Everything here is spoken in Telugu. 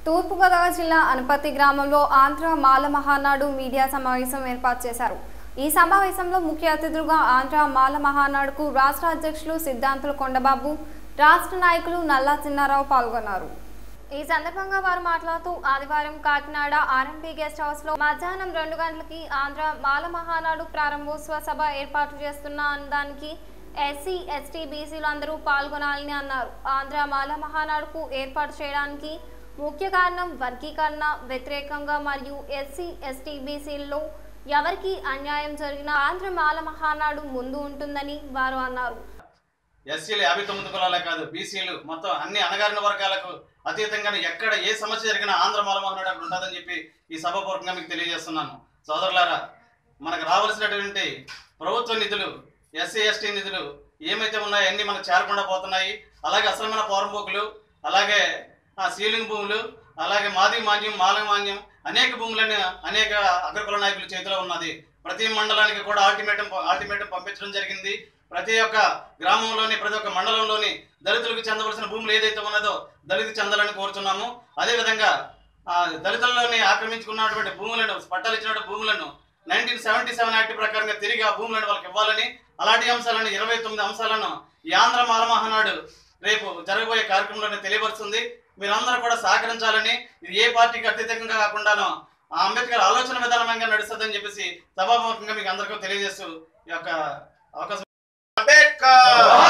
తూర్పుగోదావరి జిల్లా అనపతి గ్రామంలో ఆంధ్ర మాల మహానాడు మీడియా సమావేశం ఏర్పాటు చేశారు ఈ సమావేశంలో ముఖ్య అతిథులుగా ఆంధ్ర మాల మహానాడుకు రాష్ట్ర అధ్యక్షులు సిద్ధాంతుల కొండబాబు రాష్ట్ర నాయకులు నల్లా చిన్నారావు పాల్గొన్నారు ఈ సందర్భంగా వారు మాట్లాడుతూ ఆదివారం కాకినాడ ఆర్ఎంపీ గెస్ట్ హౌస్ లో మధ్యాహ్నం రెండు గంటలకి ఆంధ్ర మాల మహానాడు ప్రారంభోత్సవ సభ ఏర్పాటు చేస్తున్న దానికి ఎస్సీ ఎస్టీ బీసీలు అందరూ పాల్గొనాలని అన్నారు ఆంధ్ర మాల మహానాడుకు ఏర్పాటు చేయడానికి ముఖ్య కారణం వర్గీకరణ వ్యతిరేకంగా మరియు ఎస్సీ ఎస్టీ బీసీల్లో ఎవరికి అన్యాయం జరిగినా ఆంధ్ర మాల మహానాడు ముందు ఉంటుందని వారు అన్నారు ఎస్సీలు యాభై తొమ్మిది కులాలే కాదు బీసీలు మొత్తం అన్ని అణగారిన వర్గాలకు అతీతంగా ఎక్కడ ఏ సమస్య జరిగినా ఆంధ్ర మాలమోహనుడు అక్కడ ఉంటుందని చెప్పి ఈ సభాపూర్వకంగా మీకు తెలియజేస్తున్నాను సోదరులారా మనకు రావాల్సినటువంటి ప్రభుత్వ నిధులు ఎస్సీ ఎస్టీ నిధులు ఏమైతే ఉన్నాయో అన్ని మనకు చేరకుండా పోతున్నాయి అలాగే అసలమైన పౌరంపోకులు అలాగే ఆ, సీలింగ్ భూములు అలాగే మాది మాన్యం మాల మాన్యం అనేక భూములను అనేక అగ్రకుల నాయకుల చేతిలో ఉన్నది ప్రతి మండలానికి కూడా అల్టిమేటం అల్టిమేటం పంపించడం జరిగింది ప్రతి ఒక్క గ్రామంలోని ప్రతి ఒక్క మండలంలోని దళితులకు చెందవలసిన భూములు ఏదైతే ఉన్నదో దళిత చెందాలని కోరుతున్నాము అదేవిధంగా ఆ, దళితుల్లోని ఆక్రమించుకున్నటువంటి భూములను పట్టాలు ఇచ్చిన భూములను నైన్టీన్ సెవెంటీ సెవెన్ యాక్ట్ ప్రకారంగా తిరిగి ఆ భూములను వాళ్ళకి ఇవ్వాలని అలాంటి అంశాలను ఇరవై తొమ్మిది అంశాలను ఈ ఆంధ్ర మాలమహానాడు రేపు జరగబోయే కార్యక్రమంలోనే తెలియపరుస్తుంది మీరందరూ కూడా సహకరించాలని ఇది ఏ పార్టీకి అత్యధికంగా కాకుండానో ఆ అంబేద్కర్ ఆలోచన విధానంగా నడుస్తుందని చెప్పేసి సభాముఖంగా మీకు అందరికీ తెలియజేస్తూ ఈ యొక్క అవకాశం అంబేద్కర్